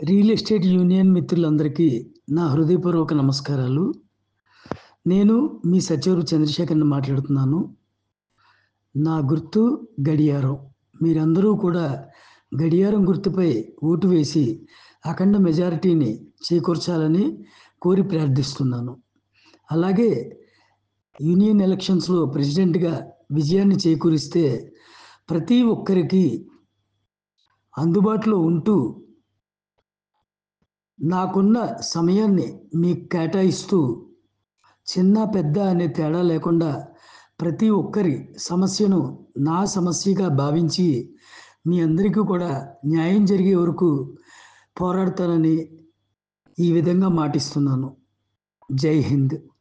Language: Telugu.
రియల్ ఎస్టేట్ యూనియన్ మిత్రులందరికీ నా హృదయపూర్వక నమస్కారాలు నేను మీ సచివరు చంద్రశేఖర్ని మాట్లాడుతున్నాను నా గుర్తు గడియారం మీరందరూ కూడా గడియారం గుర్తుపై ఓటు వేసి అఖండ మెజారిటీని చేకూర్చాలని కోరి ప్రార్థిస్తున్నాను అలాగే యూనియన్ ఎలక్షన్స్లో ప్రెసిడెంట్గా విజయాన్ని చేకూరిస్తే ప్రతి ఒక్కరికి అందుబాటులో ఉంటూ నాకున్న సమయాన్ని మీకు కేటాయిస్తూ చిన్న పెద్ద అనే తేడా లేకుండా ప్రతి ఒక్కరి సమస్యను నా సమస్యగా భావించి మీ అందరికీ కూడా న్యాయం జరిగే వరకు పోరాడతానని ఈ విధంగా మాటిస్తున్నాను జై హింద్